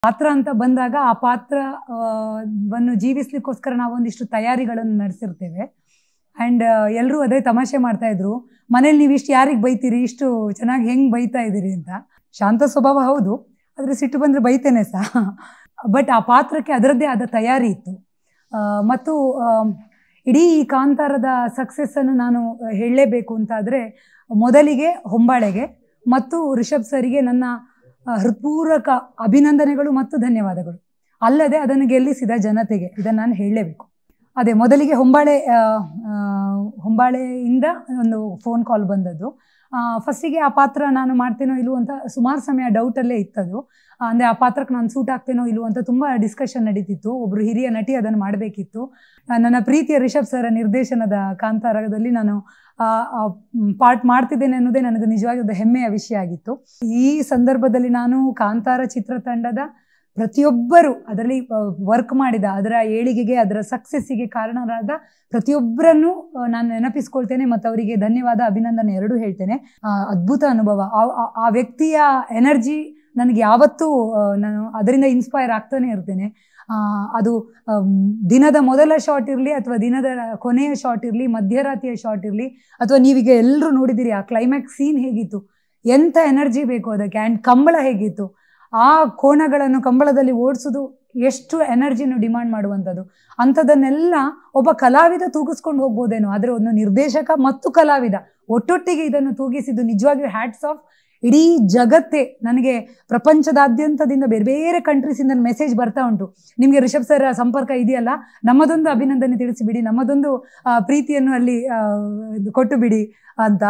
ಪಾತ್ರ ಅಂತ ಬಂದಾಗ ಆ ಪಾತ್ರ ಆ, ವನ್ನು ಜೀವಿಸ್ಲಿಕ್ಕೋಸ್ಕರ ನಾವು ಒಂದಿಷ್ಟು ತಯಾರಿಗಳನ್ನು ನಡೆಸಿರ್ತೇವೆ ಆ್ಯಂಡ್ ಎಲ್ಲರೂ ಅದೇ ತಮಾಷೆ ಮಾಡ್ತಾ ಇದ್ರು ಮನೇಲಿ ನೀವು ಇಷ್ಟು ಯಾರಿಗೆ ಬೈತೀರಿ ಇಷ್ಟು ಚೆನ್ನಾಗಿ ಹೆಂಗೆ ಬೈತಾ ಇದ್ದೀರಿ ಅಂತ ಶಾಂತ ಸ್ವಭಾವ ಹೌದು ಆದರೆ ಸಿಟ್ಟು ಬಂದರೆ ಬೈತೇನೆ ಸಹ ಬಟ್ ಆ ಪಾತ್ರಕ್ಕೆ ಅದರದ್ದೇ ಆದ ತಯಾರಿ ಇತ್ತು ಆ, ಮತ್ತು ಆ, ಇಡೀ ಈ ಕಾಂತಾರದ ಸಕ್ಸಸ್ಸನ್ನು ನಾನು ಹೇಳಲೇಬೇಕು ಅಂತಾದರೆ ಮೊದಲಿಗೆ ಹೊಂಬಾಳೆಗೆ ಮತ್ತು ರಿಷಬ್ ಸರಿಗೆ ನನ್ನ ಆ, ಹೃತ್ಪೂರ್ವಕ ಅಭಿನಂದನೆಗಳು ಮತ್ತು ಧನ್ಯವಾದಗಳು ಅಲ್ಲದೆ ಅದನ್ನು ಗೆಲ್ಲಿಸಿದ ಜನತೆಗೆ ಇದನ್ನು ನಾನು ಹೇಳಲೇಬೇಕು ಅದೇ ಮೊದಲಿಗೆ ಹೊಂಬಾಳೆ ಆ, ಆ, ಹೊಂಬಾಳೆಯಿಂದ ಒಂದು ಫೋನ್ ಕಾಲ್ ಬಂದದ್ದು ಫಸ್ಟಿಗೆ ಆ ಪಾತ್ರ ನಾನು ಮಾಡ್ತೇನೋ ಇಲ್ವೋ ಅಂತ ಸುಮಾರು ಸಮಯ ಡೌಟಲ್ಲೇ ಇತ್ತದು ಆ, ಅಂದರೆ ಆ ಪಾತ್ರಕ್ಕೆ ನಾನು ಸೂಟ್ ಆಗ್ತೇನೋ ಇಲ್ವೋ ಅಂತ ತುಂಬ ಡಿಸ್ಕಷನ್ ನಡೀತಿತ್ತು ಒಬ್ಬರು ಹಿರಿಯ ನಟಿ ಅದನ್ನು ಮಾಡಬೇಕಿತ್ತು ನನ್ನ ಪ್ರೀತಿಯ ರಿಷಬ್ ಸರ ನಿರ್ದೇಶನದ ಕಾಂತಾರದಲ್ಲಿ ನಾನು ಪಾರ್ಟ್ ಮಾಡ್ತಿದ್ದೇನೆ ಅನ್ನೋದೇ ನನಗೆ ನಿಜವಾಗಿ ಒಂದು ಹೆಮ್ಮೆಯ ವಿಷಯ ಆಗಿತ್ತು ಈ ಸಂದರ್ಭದಲ್ಲಿ ನಾನು ಕಾಂತಾರ ಚಿತ್ರತಂಡದ ಪ್ರತಿಯೊಬ್ಬರು ಅದರಲ್ಲಿ ವರ್ಕ್ ಮಾಡಿದ ಅದರ ಏಳಿಗೆಗೆ ಅದರ ಸಕ್ಸಸ್ಸಿಗೆ ಕಾರಣರಾದ ಪ್ರತಿಯೊಬ್ಬರನ್ನು ಆ, ನಾನು ನೆನಪಿಸ್ಕೊಳ್ತೇನೆ ಮತ್ತು ಅವರಿಗೆ ಧನ್ಯವಾದ ಅಭಿನಂದನೆ ಎರಡೂ ಹೇಳ್ತೇನೆ ಆ, ಅದ್ಭುತ ಅನುಭವ ಆ- ಆ- ಆ ವ್ಯಕ್ತಿಯ ಎನರ್ಜಿ ನನಗೆ ಯಾವತ್ತೂ ಆ, ನಾನು ಅದರಿಂದ ಇನ್ಸ್ಪೈರ್ ಆಗ್ತಾನೆ ಇರ್ತೇನೆ ಆ, ಅದು ಆಮ್, ದಿನದ ಮೊದಲ ಶಾಟ್ ಇರಲಿ ಅಥವಾ ದಿನದ ಕೊನೆಯ ಶಾಟ್ ಇರಲಿ ಮಧ್ಯರಾತ್ರಿಯ ಶಾಟ್ ಇರಲಿ ಅಥವಾ ನೀವೀಗ ಎಲ್ಲರೂ ನೋಡಿದ್ದೀರಿ ಆ ಕ್ಲೈಮ್ಯಾಕ್ಸ್ ಸೀನ್ ಹೇಗಿತ್ತು ಎಂಥ ಎನರ್ಜಿ ಬೇಕು ಅದಕ್ಕೆ ಆ್ಯಂಡ್ ಕಂಬಳ ಹೇಗಿತ್ತು ಆ ಕೋಣಗಳನ್ನು ಕಂಬಳದಲ್ಲಿ ಓಡಿಸೋದು ಎಷ್ಟು ಎನರ್ಜಿನ ಡಿಮಾಂಡ್ ಮಾಡುವಂಥದ್ದು ಅಂಥದ್ದನ್ನೆಲ್ಲ ಒಬ್ಬ ಕಲಾವಿದ ತೂಗಿಸ್ಕೊಂಡು ಹೋಗ್ಬೋದೇನೋ ಆದರೆ ಒಂದು ನಿರ್ದೇಶಕ ಮತ್ತು ಕಲಾವಿದ ಒಟ್ಟೊಟ್ಟಿಗೆ ಇದನ್ನು ತೂಗಿಸಿದ್ದು ನಿಜವಾಗಿಯೂ ಹ್ಯಾಟ್ಸ್ ಆಫ್ ಇಡೀ ಜಗತ್ತೇ ನನಗೆ ಪ್ರಪಂಚದಾದ್ಯಂತದಿಂದ ಬೇರೆ ಬೇರೆ ಕಂಟ್ರೀಸಿಂದ ಮೆಸೇಜ್ ಬರ್ತಾ ಉಂಟು ನಿಮಗೆ ರಿಷಬ್ ಸರ್ ಸಂಪರ್ಕ ಇದೆಯಲ್ಲ ನಮ್ಮದೊಂದು ಅಭಿನಂದನೆ ತಿಳಿಸಿಬಿಡಿ ನಮ್ಮದೊಂದು ಆ, ಪ್ರೀತಿಯನ್ನು ಅಲ್ಲಿ ಆ, ಇದು ಕೊಟ್ಟು ಬಿಡಿ ಅಂತ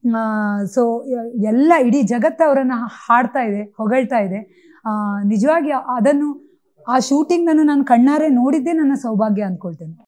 ಸೊ ಎಲ್ಲ ಇಡೀ ಜಗತ್ತು ಅವರನ್ನು ಹಾಡ್ತಾ ಇದೆ ಹೊಗಳ್ತಾ ಇದೆ ಆ, ನಿಜವಾಗಿ ಅದನ್ನು ಆ ಶೂಟಿಂಗನ್ನು ನಾನು ಕಣ್ಣಾರೆ ನೋಡಿದ್ದೇ ನನ್ನ ಸೌಭಾಗ್ಯ ಅಂದ್ಕೊಳ್ತೇನೆ